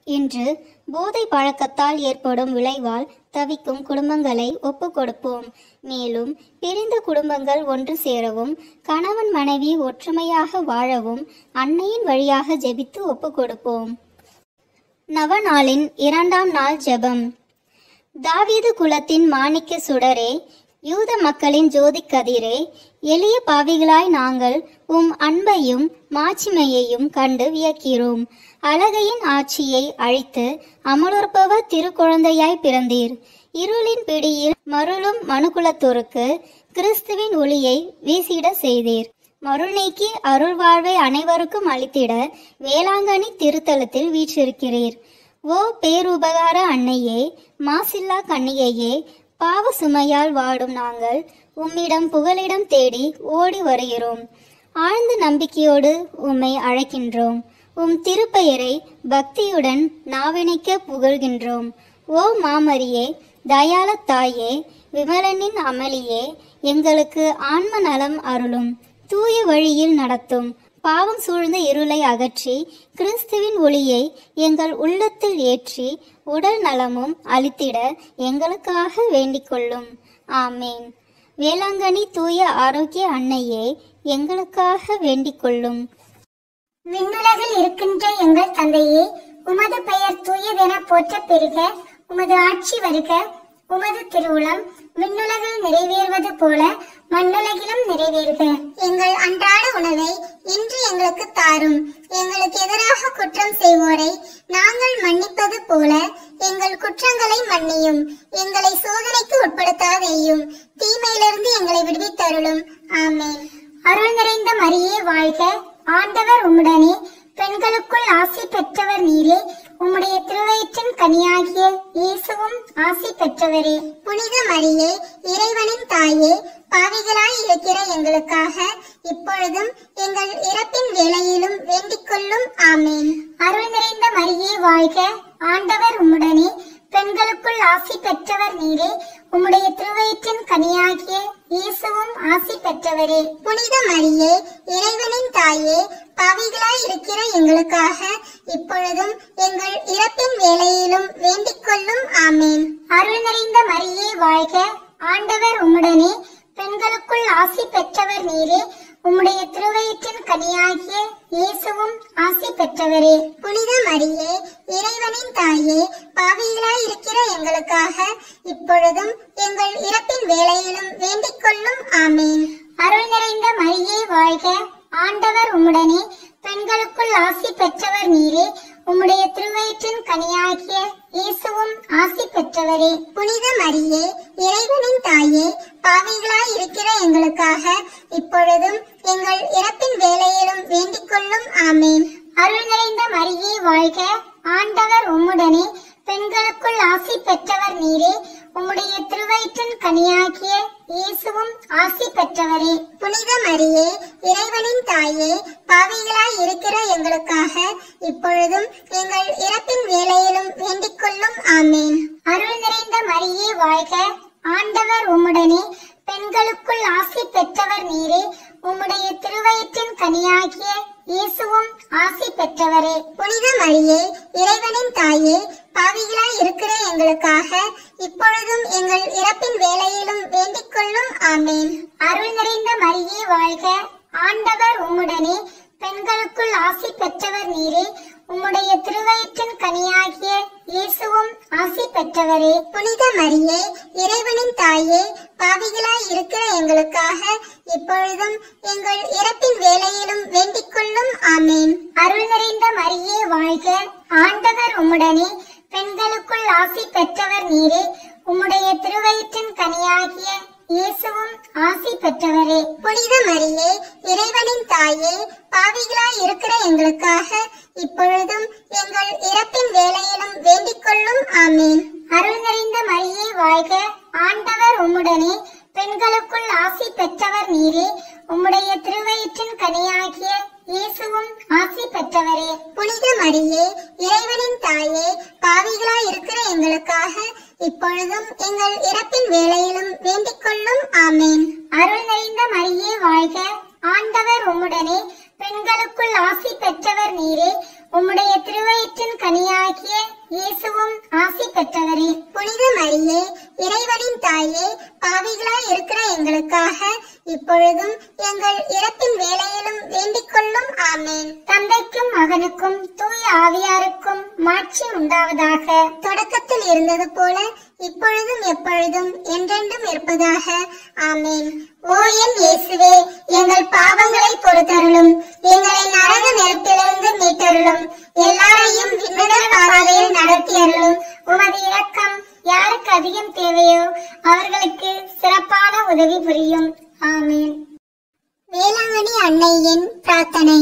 இன்று போதை பழக்கத்தால் ஏற்படும் விளைவால் தவிக்கும் குடும்பங்களை ஒப்புக் கொடுப்போம் மேலும் பிரிந்த குடும்பங்கள் ஒன்று சேரவும் கணவன் மனைவி ஒற்றுமையாக வாழவும் அன்னையின் வழியாக ஜெபித்து ஒப்புக் கொடுப்போம் நவநாளின் இரண்டாம் நாள் ஜெபம் தாவீது குலத்தின் மாணிக்க சுடரே யூத மக்களின் ஜோதி கதிரே எளிய பாவிகளாய் நாங்கள் உம் அன்பையும் மாட்சிமையையும் கண்டு வியக்கிறோம் அழகையின் ஆட்சியை அழித்து அமலோற்பவர் திருக்குழந்தையாய் பிறந்தீர் இருளின் பிடியில் மருளும் மனுக்குலத்தோருக்கு கிறிஸ்துவின் ஒளியை வீசிட செய்தீர் மருள் நீக்கி அருள் வாழ்வை அனைவருக்கும் அளித்திட வேளாங்கண்ணி திருத்தலத்தில் வீற்றிருக்கிறீர் ஓ பேருபகார அன்னையே மாசில்லா கன்னிகையே பாவ சுமையால் வாடும் நாங்கள் உம்மிடம் புகலிடம் தேடி ஓடி வருகிறோம் ஆழ்ந்த நம்பிக்கையோடு உம்மை அழைக்கின்றோம் உம் திருப்பெயரை பக்தியுடன் நாவினிக்க புகழ்கின்றோம் ஓ மாமரியே தயால தாயே விமலனின் அமளியே எங்களுக்கு ஆன்ம நலம் அருளும் தூய வழியில் நடத்தும் பாவம் சூழ்ந்த இருளை அகற்றி கிறிஸ்துவின் ஒளியை எங்கள் உள்ளத்தில் ஏற்றி உடல் நலமும் அளித்திட எங்களுக்காக வேண்டிக் கொள்ளும் ஆமேன் வேளாங்கண்ணி தூய ஆரோக்கிய அன்னையே எங்களுக்காக வேண்டிக் கொள்ளும் விண்ணுலகில் இருக்கின்ற எங்கள் தந்தையே உமது பெயர் தூயதென போற்றப் பெறுக உமது ஆட்சி வருக உமது திருவுளம் விண்ணுலகில் நிறைவேறுவது போல மண்ணுலகிலும் நிறைவேறுக எங்கள் அன்றாட உணவை இன்று எங்களுக்கு தாரும் எங்களுக்கு எதிராக குற்றம் செய்வோரை நாங்கள் மன்னிப்பது போல எங்கள் குற்றங்களை மன்னியும் எங்களை சோதனைக்கு உட்படுத்தாதேயும் தீமையிலிருந்து எங்களை விடுவித்தருளும் ஆமென் அருள் நிறைந்த மரியே வாழ்க ஆண்டவர் உம்முடனே பெண்களுக்குள் ஆசி பெற்றவர் நீரே உம்முடைய திருவயிற்றின் கனியாகிய இயேசுவும் ஆசி பெற்றவரே புனித மரியே இறைவனின் தாயே பாவிகளாய் இருக்கிற எங்களுக்காக இப்பொழுதும் எங்கள் இறப்பின் வேளையிலும் வேண்டிக் கொள்ளும் ஆமேன் அருள் நிறைந்த மரியே வாழ்க ஆண்டவர் உம்முடனே பெண்களுக்குள் ஆசி பெற்றவர் நீரே உம்முடைய திருவயிற்றின் கனியாகிய இயேசுவும் ஆசி பெற்றவரே புனித மரியே இறைவனின் தாயே பாவிகளாய் இருக்கிற எங்களுக்காக இப்பொழுதும் எங்கள் இறப்பின் வேளையிலும் வேண்டிக் கொள்ளும் ஆமேன் அருள் நிறைந்த மரியே வாழ்க ஆண்டவர் உம்முடனே பெண்களுக்குள் ஆசி பெற்றவர் நீரே உம்முடைய திருவயிற்றின் கனியாகிய இயேசுவும் ஆசி பெற்றவரே புனித மரியே இறைவனின் தாயே பாவிகளாய் இருக்கிற எங்களுக்காக இப்பொழுதும் எங்கள் இறப்பின் வேளையிலும் வேண்டிக் கொள்ளும் ஆமேன் அருள் நிறைந்த மரியே வாழ்க ஆண்டவர் உம்முடனே பெண்களுக்குள் ஆசி பெற்றவர் நீரே உம்முடைய திருவயிற்றின் கனியாகிய இயேசுவும் ஆசி பெற்றவரே புனித மரியே இறைவனின் தாயே பாவிகளாய் இருக்கிற எங்களுக்காக இப்பொழுதும் எங்கள் இறப்பின் வேளையிலும் வேண்டிக் கொள்ளும் ஆமேன் அருள் நிறைந்த மரியே வாழ்க ஆண்டவர் உம்முடனே பெண்களுக்குள் ஆசி பெற்றவர் நீரே உம்முடைய திருவயிற்றின் கனியாகிய இயேசுவும் ஆசி பெற்றவரே புனித மரியே இறைவனின் தாயே பாவிகளாய் இருக்கிற எங்களுக்காக இப்பொழுதும் எங்கள் இறப்பின் வேளையிலும் வேண்டிக் கொள்ளும் ஆமேன் அருள் நிறைந்த மரியே வாழ்க ஆண்டவர் உம்முடனே பெண்களுக்குள் ஆசி பெற்றவர் நீரே உம்முடைய திருவயிற்றின் கனியாகிய இயேசுவும் ஆசி பெற்றவரே புனித மரியே இறைவனின் தாயே பாவிகளாய் இருக்கிற எங்களுக்காக இப்பொழுதும் எங்கள் இறப்பின் வேளையிலும் வேண்டிக் கொள்ளும் ஆமேன் அருள் நிறைந்த மரியே வாழ்க ஆண்டவர் உம்முடனே பெண்களுக்குள் ஆசி பெற்றவர் நீரே உம்முடைய திருவயிற்றின் கனியாகிய இயேசுவும் ஆசி பெற்றவரே புனித மரியே இறைவனின் தாயே பாவிகளாய் இருக்கிற எங்களுக்காக இப்பொழுதும் எங்கள் இறப்பின் வேளையிலும் வேண்டிக் கொள்ளும் ஆமேன் அருள் நிறைந்த மரியே வாழ்க ஆண்டவர் உம்முடனே பெண்களுக்குள் ஆசி பெற்றவர் நீரே உம்முடைய திருவயிற்றின் கனியாகிய இயேசுவும் ஆசி பெற்றவரே புனித மரியே இறைவனின் தாயே பாவிகளாய் இருக்கிற எங்களுக்காக இப்பொழுதும் எங்கள் இறப்பின் வேளையிலும் வேண்டிக் கொள்ளும் ஆமேன் அருள் நிறைந்த மரியே வாழ்க ஆண்டவர் உம்முடனே பெண்களுக்குள் ஆசி பெற்றவர் நீரே உம்முடைய திருவயிற்றின் கனியாகிய இயேசுவும் ஆசி பெற்றவரே புனித மரியே இறைவனின் தாயே பாவிகளாய் இருக்கிற எங்களுக்காக இப்பொழுதும் எங்கள் இறப்பின் வேளையிலும் வேண்டிக் கொள்ளும் ஆமேன் அருள் நிறைந்த மரியே வாழ்க ஆண்டவர் உம்முடனே பெண்களுக்குள் ஆசி பெற்றவர் நீரே உம்முடைய திருவயிற்றின் கனியாகிய பெற்றவரே புனித மரியே இறைவனின் தாயே பாவிகளாய் இருக்கிற எங்களுக்காக இப்பொழுதும் எங்கள் இறப்பின் வேளையிலும் வேண்டிக் கொள்ளும் ஆமேன் தந்தைக்கும் மகனுக்கும் தூய ஆவியாருக்கும் மாட்சி உண்டாவதாக தொடக்கத்தில் இருந்தது போல இப்பொழுதும் எப்பொழுதும் என்றென்றும் இருப்பதாக ஆமேன் ஓ என் இயேசுவே எங்கள் பாவங்களை பொறுத்தருளும் எங்களை நரக நெருப்பிலிருந்து மீட்டருளும் எல்லாரையும் விண்ணுடல் பாதையில் நடத்தியருளும் உமது இரக்கம் யாருக்கு அதிகம் தேவையோ அவர்களுக்கு சிறப்பான உதவி புரியும் ஆமேன் வேளாங்கண்ணி அன்னையின் பிரார்த்தனை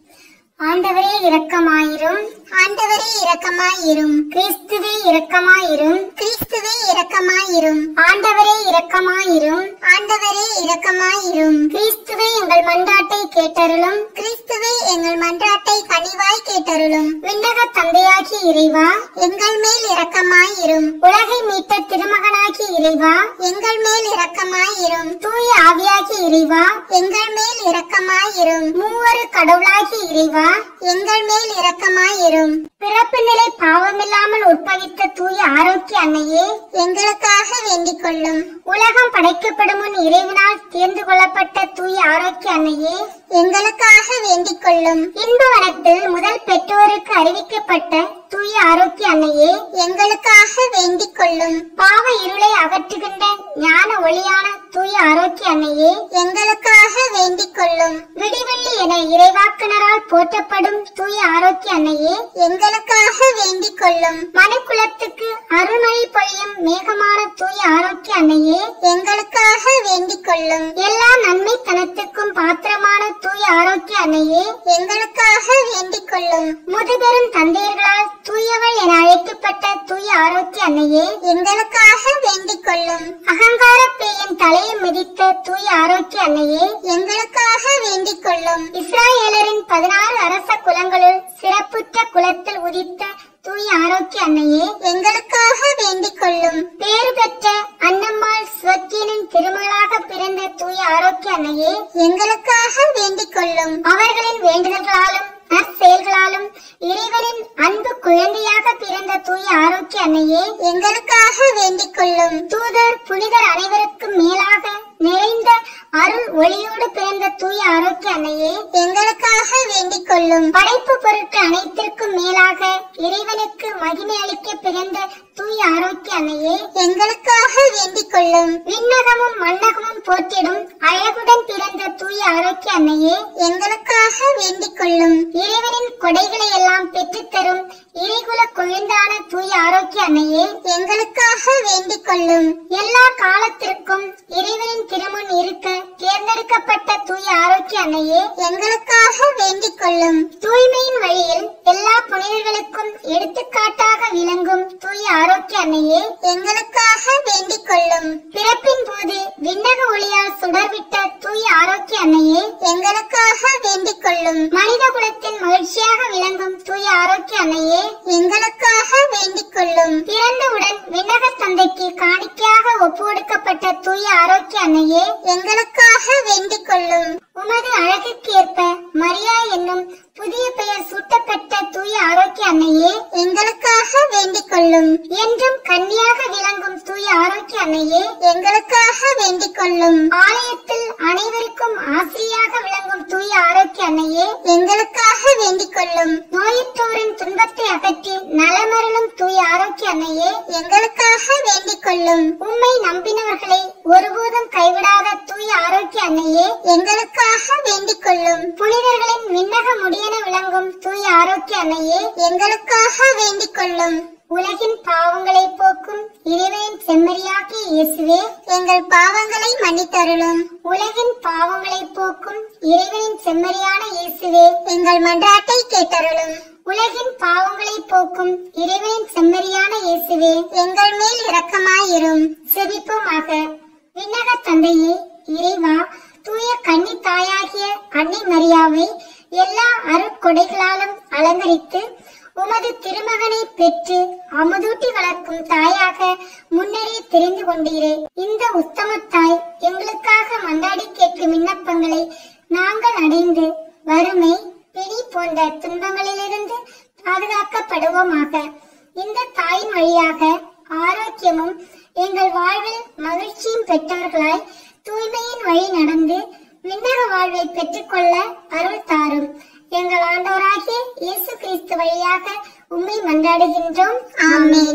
ஆண்டவரே இரக்கமாயிரும் ஆண்டவரே இரக்கமாயிரும் கிறிஸ்துவே இரக்கமாயிரும் கிறிஸ்துவே இரக்கமாயிரும் ஆண்டவரே இரக்கமாயிரும் ஆண்டவரே இரக்கமாயிரும் கிறிஸ்துவே எங்கள் மன்றாட்டை கேட்டருளும் கிறிஸ்துவே எங்கள் மன்றாட்டை கனிவாய் கேட்டருளும் விண்ணக தந்தையாகி இறைவா எங்கள் மேல் இரக்கமாயிரும் உலகை மீட்ட திருமகனாகி இறைவா எங்கள் மேல் இரக்கமாயிரும் தூய ஆவியாகி இறைவா எங்கள் மேல் இரக்கமாயிரும் மூவரு கடவுளாகி இறைவா எங்கள் மேல் இரக்கமாயிரும் பிறப்பு நிலை பாவமில்லாமல் உற்பவித்த தூய ஆரோக்கிய அன்னையே எங்களுக்காக வேண்டிக் கொள்ளும் உலகம் படைக்கப்படும் முன் இறைவனால் தேர்ந்து கொள்ளப்பட்ட தூய ஆரோக்கிய அன்னையே எங்களுக்காக வேண்டிக் கொள்ளும் இன்ப வனத்தில் முதல் பெற்றோருக்கு அறிவிக்கப்பட்ட தூய ஆரோக்கிய அன்னையே எங்களுக்காக வேண்டிக் கொள்ளும் பாவ இருளை அகற்றுகின்ற ஞான ஒளியான தூய ஆரோக்கிய அன்னையே எங்களுக்காக வேண்டிக் கொள்ளும் விடிவெள்ளி என இறைவாக்கினரால் போற்றப்படும் தூய ஆரோக்கிய அன்னையே எங்களுக்காக வேண்டிக் கொள்ளும் மனுக்குலத்துக்கு அருள்மழை பொழியும் மேகமான தூய ஆரோக்கிய அன்னையே எங்களுக்காக வேண்டிக் கொள்ளும் எல்லா நன்மைத்தனத்துக்கும் பாத்திரமான தூய ஆரோக்கிய அன்னையே எங்களுக்காக வேண்டிக் கொள்ளும் முதுபெரும் தந்தையர்களால் தூயவள் என அழைக்கப்பட்ட தூய ஆரோக்கிய அன்னையே எங்களுக்காக வேண்டிக் கொள்ளும் அகங்கார பேயின் தலையை மிதித்த தூய ஆரோக்கிய அன்னையே எங்களுக்காக வேண்டிக் கொள்ளும் இஸ்ராயேலரின் பதினாறு அரச குலங்களுள் சிறப்புற்ற குலத்தில் உதித்த தூய ஆரோக்கிய அன்னையே எங்களுக்காக வேண்டிக் கொள்ளும் பேறு பெற்ற அன்னம்மாள் சுவக்கியனின் திருமகளாக பிறந்த தூய ஆரோக்கிய அன்னையே எங்களுக்காக வேண்டிக் கொள்ளும் அவர்களின் வேண்டுதல்களாலும் நற்செயல்களாலும் இறைவனின் அன்பு குழந்தையாக பிறந்த தூய ஆரோக்கிய அன்னையே எங்களுக்காக வேண்டிக் கொள்ளும் தூதர் புனிதர் அனைவருக்கும் மேலாக நிறைந்த அருள் ஒளியோடு பிறந்த தூய ஆரோக்கிய அன்னையே எங்களுக்காக வேண்டிக் கொள்ளும் படைப்பு பொருட்கள் அனைத்திற்கும் மேலாக இறைவனுக்கு மகிமை அளிக்க பிறந்த தூய ஆரோக்கிய அன்னையே எங்களுக்காக வேண்டிக் கொள்ளும் விண்ணகமும் மண்ணகமும் போற்றிடும் அழகுடன் பிறந்த தூய ஆரோக்கிய அன்னையே எங்களுக்காக வேண்டிக் கொள்ளும் இறைவனின் கொடைகளை எல்லாம் பெற்றுத்தரும் இறைகுல கொழுந்தான தூய ஆரோக்கிய அன்னையே எங்களுக்காக வேண்டிக் கொள்ளும் எல்லா காலத்திற்கும் இறைவனின் திருமுன் இருக்க தேர்ந்தெடுக்கப்பட்ட தூய ஆரோக்கிய அன்னையே எங்களுக்காக வேண்டிக் கொள்ளும் தூய்மையின் வழியில் எல்லா புனிதர்களுக்கும் எடுத்துக்காட்டாக விளங்கும் தூய ஆரோக்கிய அன்னையே எங்களுக்காக வேண்டிக் கொள்ளும் பிறப்பின் போது விண்ணக ஒளியால் சுடர்விட்ட தூய ஆரோக்கிய அன்னையே எங்களுக்காக வேண்டிக் கொள்ளும் மனித குலத்தின் மகிழ்ச்சியாக விளங்கும் தூய ஆரோக்கிய அன்னையே எங்களுக்காக வேண்டிக் கொள்ளும் பிறந்தவுடன் விண்ணக தந்தைக்கு காணிக்கையாக ஒப்பு கொடுக்கப்பட்ட தூய ஆரோக்கிய அன்னையே எங்களுக்காக வேண்டிக் கொள்ளும் உமது அழகுக்கு ஏற்ப மரியா என்னும் புதிய பெயர் சூட்டப்பட்ட தூய ஆரோக்கிய அன்னையே எங்களுக்காக வேண்டிக் கொள்ளும் என்றும் கன்னியாக விளங்கும் தூய ஆரோக்கிய அன்னையே எங்களுக்காக வேண்டிக் கொள்ளும் ஆலயத்தில் அனைவருக்கும் ஆசிரியாக விளங்கும் தூய ஆரோக்கிய அன்னையே எங்களுக்காக வேண்டிக் கொள்ளும் நோயுற்றோரின் துன்பத்தை அகற்றி நலமருளும் தூய ஆரோக்கிய அன்னையே எங்களுக்காக வேண்டிக் கொள்ளும் உம்மை நம்பினவர்களை ஒருபோதும் கைவிடாத தூய ஆரோக்கிய அன்னையே எங்களுக்காக வேண்டிக் கொள்ளும் புனிதர்களின் விண்ணக முடியென விளங்கும் தூய ஆரோக்கிய அன்னையே எங்களுக்காக வேண்டிக் கொள்ளும் உலகின் பாவங்களை போக்கும் இறைவனின் செம்மறியாகிய இயேசுவே எங்கள் பாவங்களை மன்னித்தருளும் உலகின் பாவங்களை போக்கும் இறைவனின் செம்மறியான இயேசுவே எங்கள் மன்றாட்டை கேட்டருளும் உலகின் பாவங்களை போக்கும் இறைவனின் செம்மறியான இயேசுவே எங்கள் மேல் இரக்கமாயிரும் செபிப்போமாக விண்ணக தந்தையே இறைவா தூய கன்னி தாயாகிய அன்னை மரியாவை எல்லா அருட்கொடைகளாலும் அலங்கரித்து உமது திருமகனை பெற்று அமுதூட்டி வளர்க்கும் தாயாக முன்னரே தெரிந்து கொண்டீரே இந்த உத்தம தாய் எங்களுக்காக மன்றாடி கேட்கும் விண்ணப்பங்களை நாங்கள் அடைந்து வறுமை பிணி போன்ற துன்பங்களிலிருந்து பாதுகாக்கப்படுவோமாக இந்த தாய் அன்பின் வழியாக ஆரோக்கியமும் எங்கள் வாழ்வில் மகிழ்ச்சியும் பெற்றவர்களாய் தூய்மையின் வழி நடந்து விண்ணக வாழ்வை பெற்றுக்கொள்ள அருள் தாரும் எங்கள் ஆண்டவராகிய இயேசு கிறிஸ்து வழியாக உம்மை மன்றாடுகின்றோம் ஆமென்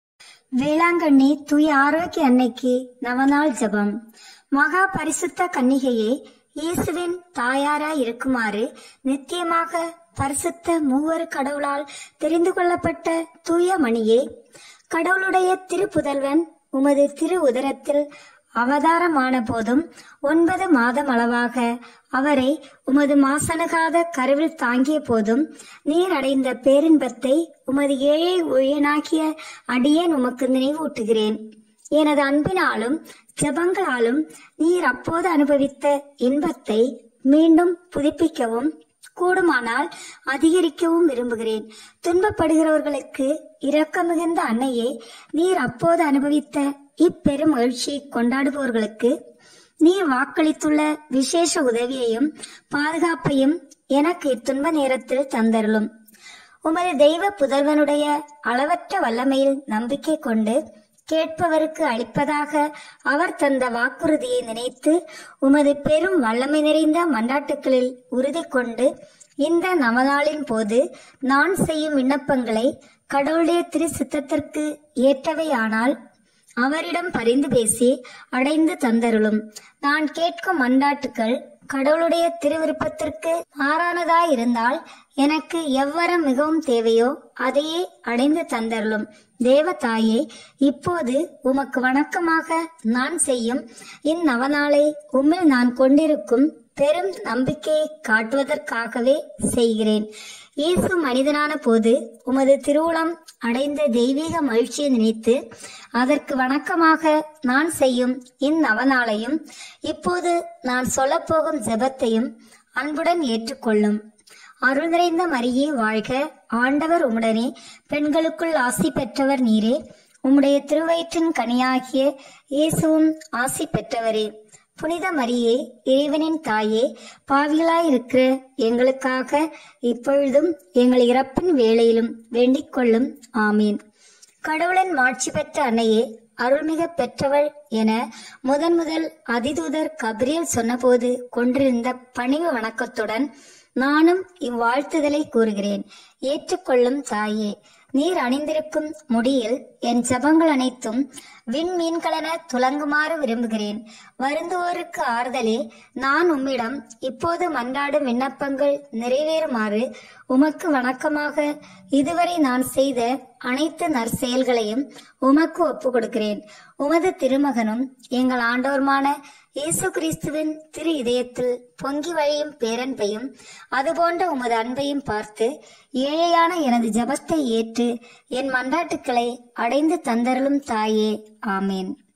வேளாங்கண்ணி தூய ஆரோக்கிய அன்னைக்கு நவநாள் ஜெபம் மகா பரிசுத்த கன்னிகையே இயேசுவின் தாயாராய் இருக்குமாறு நித்தியமாக பரிசுத்த மூவர் கடவுளால் தெரிந்து கொள்ளப்பட்ட தூய மணியே கடவுளுடைய திருப்புதல்வன் உமது திரு உதரத்தில் அவதாரமான போதும் ஒன்பது மாதம் அளவாக அவரை உமது மாசனகாத கருவில் தாங்கிய போதும் நீர் அடைந்த பேரின்பத்தை உமது ஏழை ஊழியனாகிய அடியேன் உமக்கு நினைவூட்டுகிறேன் எனது அன்பினாலும் ஜெபங்களாலும் நீர் அப்போது அனுபவித்த இன்பத்தை மீண்டும் புதுப்பிக்கவும் கூடுமானால் அதிகரிக்கவும் விரும்புகிறேன் துன்பப்படுகிறவர்களுக்கு இரக்கம் மிகுந்த அன்னையே நீர் அப்போது அனுபவித்த இப்பெரும் மகிழ்ச்சியை கொண்டாடுபவர்களுக்கு நீர் வாக்களித்துள்ள விசேஷ உதவியையும் பாதுகாப்பையும் எனக்கு இத்துன்ப நேரத்தில் தந்தருளும் உமது தெய்வ புதல்வனுடைய அளவற்ற வல்லமையில் நம்பிக்கை கொண்டு கேட்பவருக்கு அளிப்பதாக அவர் தந்த வாக்குறுதியை நினைத்து உமது பெரும் வல்லமை நிறைந்த மன்றாட்டுகளில் உறுதி கொண்டு இந்த நவநாளின் போது நான் செய்யும் விண்ணப்பங்களை கடவுளுடைய திரு சித்தத்திற்கு ஏற்றவையானால் அவரிடம் பரிந்து பேசி அடைந்து தந்தருளும் நான் கேட்கும் மன்றாட்டுக்கள் கடவுளுடைய திருவிருப்பத்திற்கு மாறானதாய் இருந்தால் எனக்கு எவ்வரம் மிகவும் தேவையோ அதையே அடைந்து தந்தருளும் தேவதாயே இப்போது உமக்கு வணக்கமாக நான் செய்யும் இந்நவநாளை உம்மில் நான் கொண்டிருக்கும் பெரும் நம்பிக்கையை காட்டுவதற்காகவே செய்கிறேன் இயேசு மனிதனான போது உமது திருவுளம் அடைந்த தெய்வீக மகிழ்ச்சியை நினைத்து அதற்கு வணக்கமாக நான் செய்யும் இந்நவநாளையும் இப்போது நான் சொல்லப்போகும் ஜெபத்தையும் அன்புடன் ஏற்றுக்கொள்ளும் அருள் நிறைந்த மரியே வாழ்க ஆண்டவர் உம்முடனே பெண்களுக்குள் ஆசி பெற்றவர் நீரே உம்முடைய திருவயிற்றின் கனியாகிய இயேசுவும் ஆசி பெற்றவரே புனித மரியே இறைவனின் தாயே பாவிகளாயிருக்கிற எங்களுக்காக இப்பொழுதும் எங்கள் இறப்பின் வேளையிலும் வேண்டிக் கொள்ளும் ஆமீன் கடவுளின் மாட்சி பெற்ற அன்னையே அருள்மிக பெற்றவள் என முதன் முதல் அதிதூதர் கபிரியல் சொன்னபோது கொண்டிருந்த பணிவு வணக்கத்துடன் நானும் இவ்வாழ்த்துதலை கூறுகிறேன் ஏற்றுக்கொள்ளும் தாயே நீர் அணிந்திருக்கும் முடியில் என் ஜபங்கள் அனைத்தும் விண்மீன்களென துலங்குமாறு விரும்புகிறேன் வருந்துவோருக்கு ஆறுதலே நான் உம்மிடம் இப்போது மன்றாடும் விண்ணப்பங்கள் நிறைவேறுமாறு உமக்கு வணக்கமாக இதுவரை நான் செய்த அனைத்து நற்செயல்களையும் உமக்கு ஒப்புக் கொடுக்கிறேன் உமது திருமகனும் எங்கள் ஆண்டோருமான இயேசு கிறிஸ்துவின் திரு இதயத்தில் பொங்கி வழியும் பேரன்பையும் அதுபோன்ற உமது அன்பையும் பார்த்து ஏழையான எனது ஜபத்தை ஏற்று என் மன்றாட்டுக்களை அடைந்து தந்தருளும் தாயே ஆமேன்